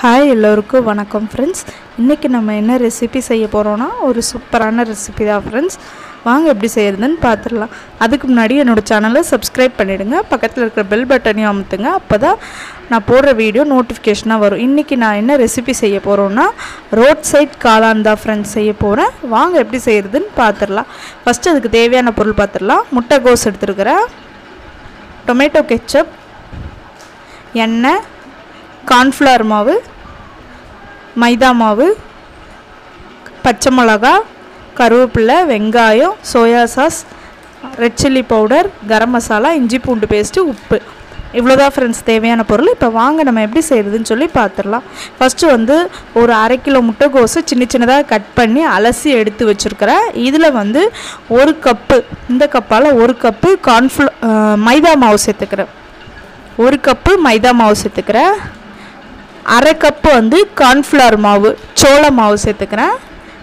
hi எல்லோருக்கும் வணக்கம் friends இன்றைக்கி நம்ம என்ன ரெசிபி செய்ய போகிறோன்னா ஒரு சூப்பரான ரெசிபி தான் ஃப்ரெண்ட்ஸ் வாங்க எப்படி செய்கிறதுன்னு பார்த்துடலாம் அதுக்கு முன்னாடி என்னோடய சேனலை சப்ஸ்கிரைப் பண்ணிவிடுங்க பக்கத்தில் இருக்கிற பெல் பட்டனையும் அமுத்துங்க அப்போ தான் நான் போடுற வீடியோ நோட்டிஃபிகேஷனாக வரும் இன்றைக்கி நான் என்ன ரெசிபி செய்ய போகிறோன்னா ரோட் சைட் காளான் தான் ஃப்ரெண்ட்ஸ் செய்ய போகிறேன் வாங்க எப்படி செய்கிறதுன்னு பார்த்துடலாம் ஃபஸ்ட்டு அதுக்கு தேவையான பொருள் பார்த்துடலாம் முட்டைகோஸ் எடுத்துருக்கிறேன் டொமேட்டோ கெச்சப் எண்ணெய் கார்ன்ஃப்ளவர் மாவு மைதா மாவு பச்சை மிளகா கருவேப்பிலை வெங்காயம் soya sauce red chilli powder garam masala இஞ்சி பூண்டு பேஸ்ட்டு உப்பு இவ்வளோதான் ஃப்ரெண்ட்ஸ் தேவையான பொருள் இப்போ வாங்க நம்ம எப்படி செய்கிறதுன்னு சொல்லி பார்த்துடலாம் ஃபஸ்ட்டு வந்து ஒரு அரை கிலோ முட்டைகோஸு சின்ன சின்னதாக கட் பண்ணி அலசி எடுத்து வச்சுருக்கிறேன் இதில் வந்து ஒரு கப்பு இந்த கப்பால் ஒரு கப்பு கார்ன்ஃப்ள மைதா மாவு சேர்த்துக்கிறேன் ஒரு கப்பு மைதா மாவு சேர்த்துக்கிறேன் அரை கப்பு வந்து கார்ன்ஃப்ளவர் மாவு சோள மாவு சேர்த்துக்கிறேன்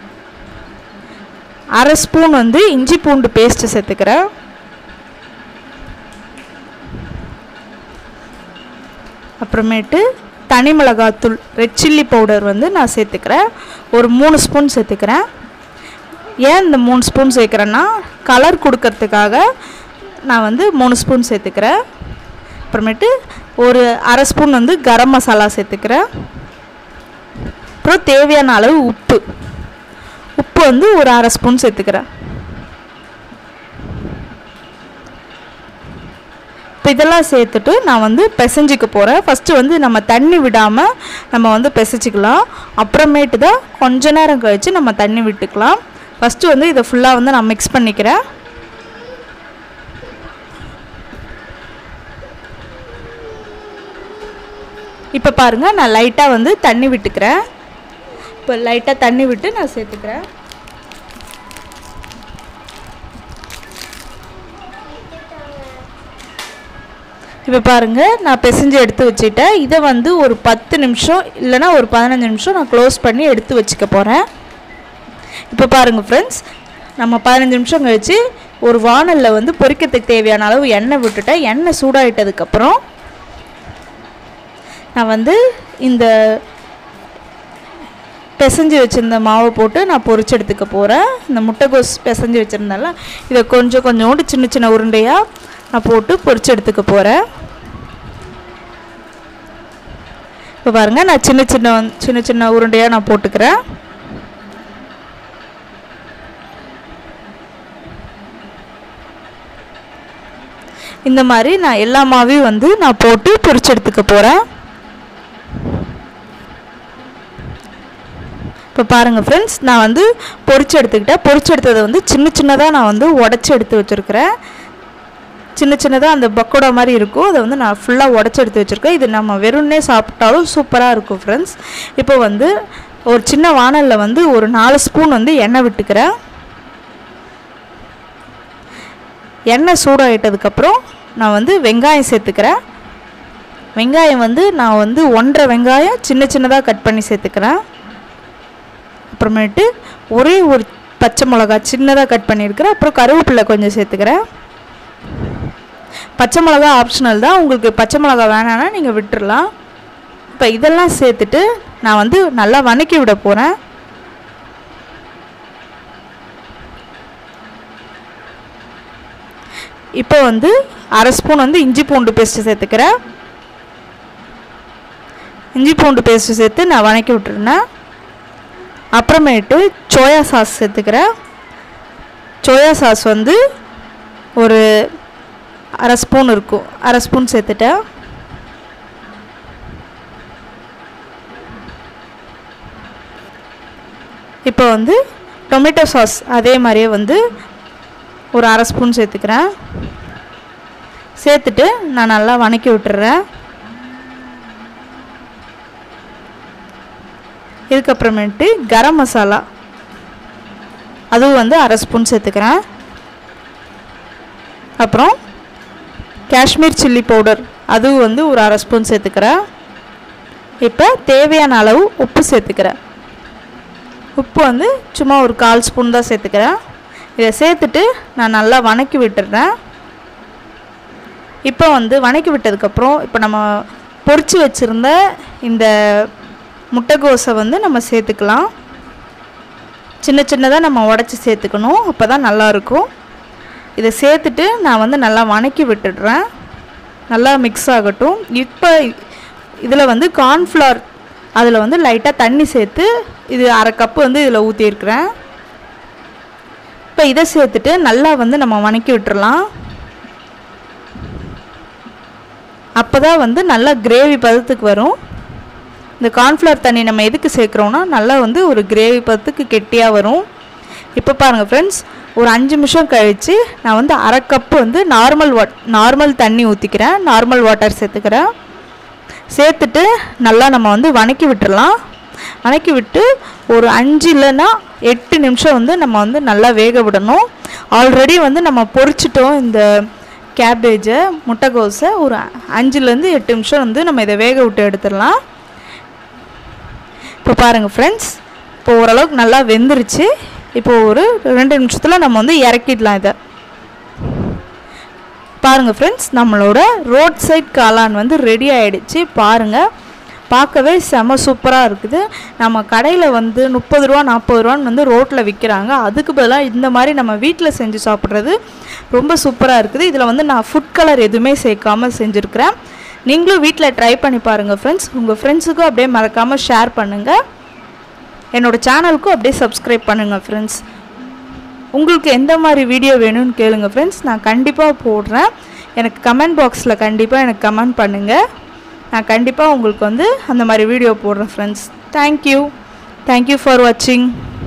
அரை ஸ்பூன் வந்து இஞ்சி பூண்டு பேஸ்ட்டு சேர்த்துக்கிறேன் அப்புறமேட்டு தனி மிளகாத்தூள் ரெட் சில்லி பவுடர் வந்து நான் சேர்த்துக்கிறேன் ஒரு மூணு ஸ்பூன் சேர்த்துக்கிறேன் ஏன் இந்த மூணு ஸ்பூன் சேர்க்குறேன்னா கலர் கொடுக்கறதுக்காக நான் வந்து மூணு ஸ்பூன் சேர்த்துக்கிறேன் அப்புறமேட்டு ஒரு அரை ஸ்பூன் வந்து கரம் மசாலா சேர்த்துக்கிறேன் அப்புறம் தேவையான அளவு உப்பு உப்பு வந்து ஒரு அரை ஸ்பூன் சேர்த்துக்கிறேன் இப்போ இதெல்லாம் சேர்த்துட்டு நான் வந்து பிசைஞ்சிக்க போகிறேன் ஃபஸ்ட்டு வந்து நம்ம தண்ணி விடாமல் நம்ம வந்து பிசைச்சிக்கலாம் அப்புறமேட்டு தான் கொஞ்ச நேரம் கழித்து நம்ம தண்ணி விட்டுக்கலாம் ஃபஸ்ட்டு வந்து இதை ஃபுல்லாக வந்து நான் மிக்ஸ் பண்ணிக்கிறேன் இப்போ பாருங்கள் நான் லைட்டாக வந்து தண்ணி விட்டுக்கிறேன் இப்போ லைட்டாக தண்ணி விட்டு நான் சேர்த்துக்கிறேன் இப்போ பாருங்கள் நான் பிசைஞ்சு எடுத்து வச்சுட்டேன் இதை வந்து ஒரு பத்து நிமிஷம் இல்லைனா ஒரு பதினஞ்சு நிமிஷம் நான் க்ளோஸ் பண்ணி எடுத்து வச்சுக்க போகிறேன் இப்போ பாருங்கள் ஃப்ரெண்ட்ஸ் நம்ம பதினஞ்சு நிமிஷம் கழித்து ஒரு வானலில் வந்து பொரிக்கிறதுக்கு தேவையான அளவு எண்ணெய் விட்டுட்டேன் எண்ணெய் சூடாயிட்டதுக்கப்புறம் நான் வந்து இந்த பிசைஞ்சு வச்சுருந்த மாவை போட்டு நான் பொரிச்சு எடுத்துக்க போகிறேன் இந்த முட்டைகோஸ் பிசைஞ்சு வச்சுருந்தால இதை கொஞ்சம் கொஞ்சோண்டு சின்ன சின்ன உருண்டையாக நான் போட்டு பொரிச்சு எடுத்துக்க போகிறேன் இப்போ பாருங்கள் நான் சின்ன சின்ன சின்ன சின்ன உருண்டையாக நான் போட்டுக்கிறேன் இந்த மாதிரி நான் எல்லா மாவையும் வந்து நான் போட்டு பொரிச்சு எடுத்துக்க போகிறேன் இப்போ பாருங்கள் ஃப்ரெண்ட்ஸ் நான் வந்து பொரிச்சு எடுத்துக்கிட்டேன் பொரிச்சு எடுத்ததை வந்து சின்ன சின்னதாக நான் வந்து உடச்சி எடுத்து வச்சுருக்கிறேன் சின்ன சின்னதாக அந்த பக்கோடா மாதிரி இருக்கும் அதை வந்து நான் ஃபுல்லாக உடச்சி எடுத்து வச்சுருக்கேன் இது நம்ம வெறும்னே சாப்பிட்டாலும் சூப்பராக இருக்கும் ஃப்ரெண்ட்ஸ் இப்போ வந்து ஒரு சின்ன வானலில் வந்து ஒரு நாலு ஸ்பூன் வந்து எண்ணெய் விட்டுக்கிறேன் எண்ணெய் சூடாகிட்டதுக்கப்புறம் நான் வந்து வெங்காயம் சேர்த்துக்கிறேன் வெங்காயம் வந்து நான் வந்து ஒன்றரை வெங்காயம் சின்ன சின்னதாக கட் பண்ணி சேர்த்துக்கிறேன் அப்புறமேட்டு ஒரே ஒரு பச்சை மிளகா சின்னதாக கட் பண்ணியிருக்கிறேன் அப்புறம் கருவேப்பிலை கொஞ்சம் சேர்த்துக்கிறேன் பச்சை மிளகா ஆப்ஷனல் தான் உங்களுக்கு பச்சை மிளகா வேணான்னா நீங்கள் விட்டுறலாம் இப்போ இதெல்லாம் சேர்த்துட்டு நான் வந்து நல்லா வதக்கி விட போகிறேன் இப்போ வந்து அரை ஸ்பூன் வந்து இஞ்சி பூண்டு பேஸ்ட்டு சேர்த்துக்கிறேன் இஞ்சி பூண்டு பேஸ்ட்டு சேர்த்து நான் வதக்கி விட்டுருந்தேன் அப்புறமேட்டு சோயா சாஸ் சேர்த்துக்கிறேன் சோயா சாஸ் வந்து ஒரு அரை ஸ்பூன் இருக்கும் அரை ஸ்பூன் சேர்த்துட்டேன் இப்போ வந்து டொமேட்டோ சாஸ் அதே மாதிரியே வந்து ஒரு அரை ஸ்பூன் சேர்த்துக்கிறேன் சேர்த்துட்டு நான் நல்லா வதக்கி விட்டுறேன் இதுக்கப்புறமேட்டு கரம் மசாலா அதுவும் வந்து அரை ஸ்பூன் சேர்த்துக்கிறேன் அப்புறம் காஷ்மீர் சில்லி பவுடர் அதுவும் வந்து ஒரு அரை ஸ்பூன் சேர்த்துக்கிறேன் இப்போ தேவையான அளவு உப்பு சேர்த்துக்கிறேன் உப்பு வந்து சும்மா ஒரு கால் ஸ்பூன் தான் சேர்த்துக்கிறேன் இதை சேர்த்துட்டு நான் நல்லா வதக்கி விட்டுறேன் இப்போ வந்து வதக்கி விட்டதுக்கப்புறம் இப்போ நம்ம பொரித்து வச்சுருந்த இந்த முட்டைகோஸை வந்து நம்ம சேர்த்துக்கலாம் சின்ன சின்னதாக நம்ம உடச்சி சேர்த்துக்கணும் அப்போ தான் நல்லாயிருக்கும் இதை சேர்த்துட்டு நான் வந்து நல்லா வணக்கி விட்டுடுறேன் நல்லா மிக்ஸ் ஆகட்டும் இப்போ இதில் வந்து கார்ன்ஃப்ளவர் அதில் வந்து லைட்டாக தண்ணி சேர்த்து இது அரை கப்பு வந்து இதில் ஊற்றிருக்கிறேன் இப்போ இதை சேர்த்துட்டு நல்லா வந்து நம்ம வணக்கி விட்டுறலாம் அப்போ தான் வந்து நல்லா கிரேவி பதத்துக்கு வரும் இந்த கார்ன்ஃப்ளவர் தண்ணி நம்ம எதுக்கு சேர்க்குறோன்னா நல்லா வந்து ஒரு கிரேவி பதத்துக்கு கெட்டியாக வரும் இப்போ பாருங்கள் ஃப்ரெண்ட்ஸ் ஒரு அஞ்சு நிமிஷம் கழித்து நான் வந்து அரை கப்பு வந்து நார்மல் வாட் நார்மல் தண்ணி ஊற்றிக்கிறேன் நார்மல் வாட்டர் சேர்த்துக்கிறேன் சேர்த்துட்டு நல்லா நம்ம வந்து வணக்கி விட்டுறலாம் வணக்கி விட்டு ஒரு அஞ்சு இல்லைன்னா எட்டு நிமிஷம் வந்து நம்ம வந்து நல்லா வேக விடணும் ஆல்ரெடி வந்து நம்ம பொரிச்சிட்டோம் இந்த கேபேஜை முட்டைகோஸை ஒரு அஞ்சுலேருந்து எட்டு நிமிஷம் வந்து நம்ம இதை வேக விட்டு எடுத்துடலாம் இப்போ பாருங்கள் ஃப்ரெண்ட்ஸ் இப்போ ஓரளவுக்கு நல்லா வெந்துருச்சு இப்போ ஒரு ரெண்டு நிமிஷத்தில் நம்ம வந்து இறக்கிடலாம் இதை பாருங்கள் ஃப்ரெண்ட்ஸ் நம்மளோட ரோட் சைட் காளான் வந்து ரெடி ஆகிடுச்சு பாருங்கள் பார்க்கவே செம சூப்பராக இருக்குது நம்ம கடையில் வந்து முப்பது ரூபா நாற்பது ரூபான்னு வந்து ரோட்டில் விற்கிறாங்க அதுக்கு பதிலாக இந்த மாதிரி நம்ம வீட்டில் செஞ்சு சாப்பிட்றது ரொம்ப சூப்பராக இருக்குது இதில் வந்து நான் ஃபுட் கலர் எதுவுமே சேர்க்காமல் செஞ்சுருக்கிறேன் நீங்களும் வீட்டில் ட்ரை பண்ணி பாருங்கள் ஃப்ரெண்ட்ஸ் உங்கள் ஃப்ரெண்ட்ஸுக்கும் அப்படியே மறக்காமல் ஷேர் பண்ணுங்கள் என்னோடய சேனலுக்கும் அப்படியே சப்ஸ்கிரைப் பண்ணுங்கள் ஃப்ரெண்ட்ஸ் உங்களுக்கு எந்த மாதிரி வீடியோ வேணும்னு கேளுங்க ஃப்ரெண்ட்ஸ் நான் கண்டிப்பாக போடுறேன் எனக்கு கமெண்ட் பாக்ஸில் கண்டிப்பாக எனக்கு கமெண்ட் பண்ணுங்கள் நான் கண்டிப்பாக உங்களுக்கு வந்து அந்த மாதிரி வீடியோ போடுறேன் ஃப்ரெண்ட்ஸ் தேங்க்யூ தேங்க்யூ ஃபார் வாட்சிங்